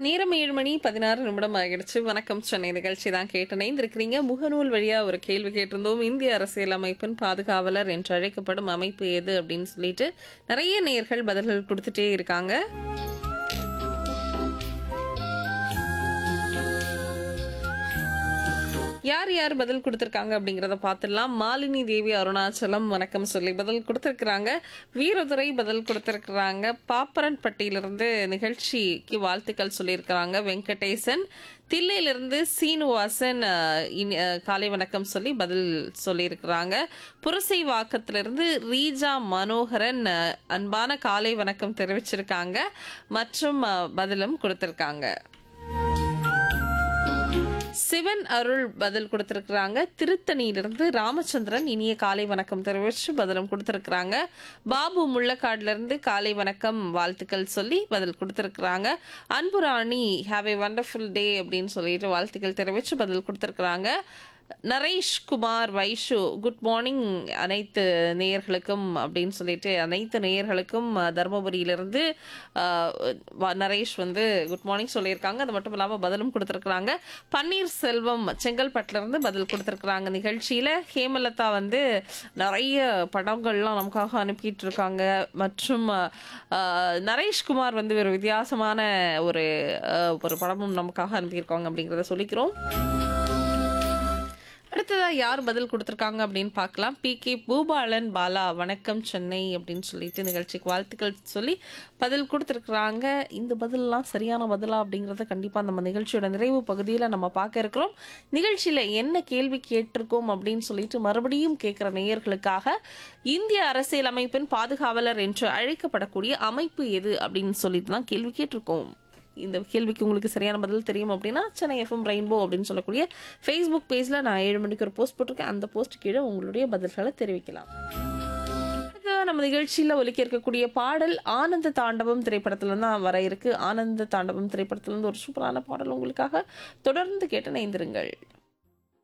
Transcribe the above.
நேரம் ஏழு மணி பதினாறு நிமிடம் ஆகிடுச்சு வணக்கம் சென்னை நிகழ்ச்சி தான் கேட்டு இணைந்திருக்கிறீங்க முகநூல் வழியா ஒரு கேள்வி கேட்டிருந்தோம் இந்திய அரசியல் அமைப்பின் பாதுகாவலர் என்று அழைக்கப்படும் அமைப்பு எது அப்படின்னு சொல்லிட்டு நிறைய நேயர்கள் பதில்கள் கொடுத்துட்டே இருக்காங்க யார் யார் பதில் கொடுத்துருக்காங்க அப்படிங்கிறத பார்த்துடலாம் மாலினி தேவி அருணாச்சலம் வணக்கம் சொல்லி பதில் கொடுத்துருக்குறாங்க வீரதுரை பதில் கொடுத்துருக்குறாங்க பாப்பரன்பட்டியிலிருந்து நிகழ்ச்சிக்கு வாழ்த்துக்கள் சொல்லியிருக்கிறாங்க வெங்கடேசன் தில்லையிலிருந்து சீனிவாசன் அஹ், இனி- அஹ், காலை வணக்கம் சொல்லி பதில் சொல்லியிருக்கிறாங்க புரசை வாக்கத்திலிருந்து ரீஜா மனோகரன் அஹ், அன்பான காலை வணக்கம் தெரிவிச்சிருக்காங்க மற்றும் அஹ், பதிலும் கொடுத்துருக்காங்க சிவன் அருள் பதில் கொடுத்திருக்கிறாங்க திருத்தணியிலிருந்து ராமச்சந்திரன் இனிய காலை வணக்கம் தெரிவிச்சு பதிலும் கொடுத்திருக்கிறாங்க பாபு முள்ளக்காடுல இருந்து காலை வணக்கம் வாழ்த்துக்கள் சொல்லி பதில் கொடுத்திருக்கிறாங்க Anburani have a wonderful day அப்படின்னு சொல்லிட்டு வாழ்த்துக்கள் தெரிவிச்சு பதில் கொடுத்திருக்கிறாங்க நரேஷ் குமார் வைஷு குட் மார்னிங் அனைத்து நேயர்களுக்கும் அப்படின்னு சொல்லிட்டு அனைத்து நேயர்களுக்கும் அஹ், தருமபுரியிலிருந்து அஹ், வ- நரேஷ் வந்து குட் மார்னிங் சொல்லியிருக்காங்க அது மட்டும் இல்லாமல் பதிலும் கொடுத்துருக்குறாங்க பன்னீர் செல்வம் செங்கல்பட்டுல இருந்து பதில் கொடுத்துருக்குறாங்க நிகழ்ச்சியில் ஹேமலதா வந்து நிறைய படங்கள்லாம் நமக்காக அனுப்பிட்டு இருக்காங்க மற்றும் அஹ், நரேஷ்குமார் வந்து ஒரு வித்தியாசமான ஒரு அஹ், ஒரு படமும் நமக்காக அனுப்பியிருக்காங்க அப்படிங்கிறத சொல்லிக்கிறோம் அடுத்ததா யார் பதில் கொடுத்துருக்காங்க அப்படின்னு பார்க்கலாம் பி கே பூபாலன் பாலா வணக்கம் சென்னை அப்படின்னு சொல்லிட்டு நிகழ்ச்சிக்கு வாழ்த்துக்கள் சொல்லி பதில் கொடுத்துருக்குறாங்க இந்த பதிலெலாம் சரியான பதிலா அப்படிங்கிறத கண்டிப்பாக நம்ம நிகழ்ச்சியோட நிறைவு பகுதியில் நம்ம பார்க்க இருக்கிறோம் நிகழ்ச்சியில் என்ன கேள்வி கேட்டிருக்கோம் அப்படின்னு சொல்லிட்டு மறுபடியும் கேட்குற நேயர்களுக்காக இந்திய அரசியலமைப்பின் பாதுகாவலர் என்று அழைக்கப்படக்கூடிய அமைப்பு எது அப்படின்னு சொல்லிட்டு தான் கேள்வி கேட்டிருக்கோம் இந்த கேள்விக்கு உங்களுக்கு சரியான பதில் தெரியும் அப்படின்னா சென்னை எஃப்எம் ரெயின்போ அப்படின்னு சொல்லக்கூடிய ஃபேஸ்புக் பேஜில் நான் ஏழு மணிக்கு ஒரு போஸ்ட் போட்டிருக்கேன் அந்த போஸ்ட் கீழே உங்களுடைய பதில்களை தெரிவிக்கலாம் அடுத்து நம்ம நிகழ்ச்சியில் ஒலிக்க இருக்கக்கூடிய பாடல் ஆனந்த தாண்டவம் திரைப்படத்துல தான் வர இருக்கு ஆனந்த தாண்டவம் திரைப்படத்துல இருந்து ஒரு சூப்பரான பாடல் உங்களுக்காக தொடர்ந்து கேட்டு இணைந்திருங்கள்